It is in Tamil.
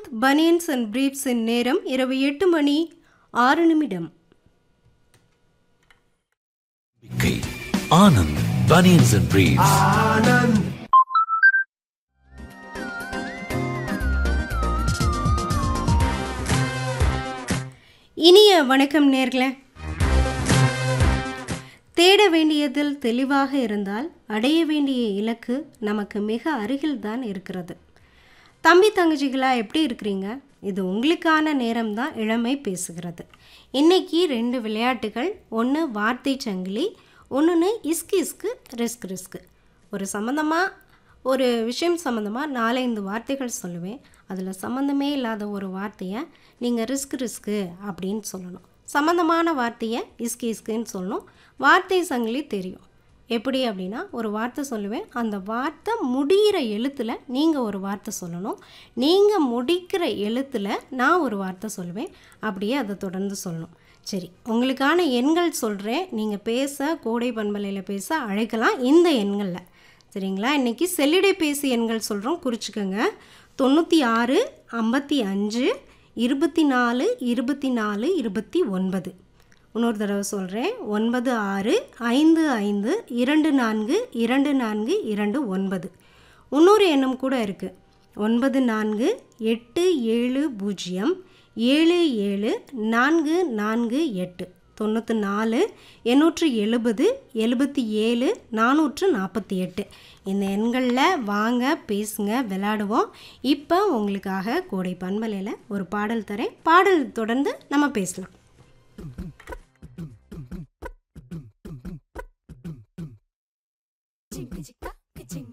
பனியன்ஸ் அண்ட் பிரீப்ஸின் நேரம் இரவு எட்டு மணி ஆறு நிமிடம் நம்பிக்கை ஆனந்த் பனியன்ஸ் அண்ட் பிரீவ்ஸ் இனிய வணக்கம் நேர்களே தேட வேண்டியதில் தெளிவாக இருந்தால் அடைய வேண்டிய இலக்கு நமக்கு மிக அருகில் தான் இருக்கிறது தம்பி தங்கச்சிகளா எப்படி இருக்கிறீங்க இது உங்களுக்கான நேரம் தான் இளமை பேசுகிறது இன்னைக்கு ரெண்டு விளையாட்டுகள் ஒன்று வார்த்தை சங்கிலி ஒன்று இஸ்கு இஸ்கு ரிஸ்க் ரிஸ்க் ஒரு சம்மந்தமாக ஒரு விஷயம் சம்மந்தமாக நாலஞ்சு வார்த்தைகள் சொல்லுவேன் அதில் சம்மந்தமே இல்லாத ஒரு வார்த்தையை நீங்கள் ரிஸ்க் ரிஸ்க்கு அப்படின்னு சொல்லணும் சம்மந்தமான வார்த்தையை இஸ்கு இஸ்குன்னு சொல்லணும் வார்த்தை சங்கிலி தெரியும் எப்படி அப்படின்னா ஒரு வார்த்தை சொல்லுவேன் அந்த வார்த்தை முடிகிற எழுத்தில் நீங்கள் ஒரு வார்த்தை சொல்லணும் நீங்கள் முடிக்கிற எழுத்தில் நான் ஒரு வார்த்தை சொல்லுவேன் அப்படியே அதை தொடர்ந்து சொல்லணும் சரி உங்களுக்கான எண்கள் சொல்கிறேன் நீங்கள் பேச கோடை பண்பலையில் பேச அழைக்கலாம் இந்த எண்களில் சரிங்களா இன்றைக்கி செல்லிடை பேசி எண்கள் சொல்கிறோம் குறிச்சிக்கோங்க தொண்ணூற்றி ஆறு ஐம்பத்தி அஞ்சு இருபத்தி நாலு இருபத்தி நாலு இருபத்தி ஒன்பது இன்னொரு தடவை சொல்கிறேன் ஒன்பது ஆறு ஐந்து ஐந்து இரண்டு நான்கு இரண்டு நான்கு இரண்டு ஒன்பது இன்னொரு எண்ணம் கூட இருக்குது ஒன்பது நான்கு எட்டு ஏழு பூஜ்ஜியம் ஏழு ஏழு நான்கு நான்கு எட்டு தொண்ணூற்றி நாலு எண்ணூற்று எழுபது எழுபத்தி ஏழு நானூற்று நாற்பத்தி எட்டு இந்த எண்களில் வாங்க பேசுங்க விளையாடுவோம் இப்போ உங்களுக்காக கோடை பண்பலையில் ஒரு பாடல் தரேன் பாடல் தொடர்ந்து நம்ம பேசலாம்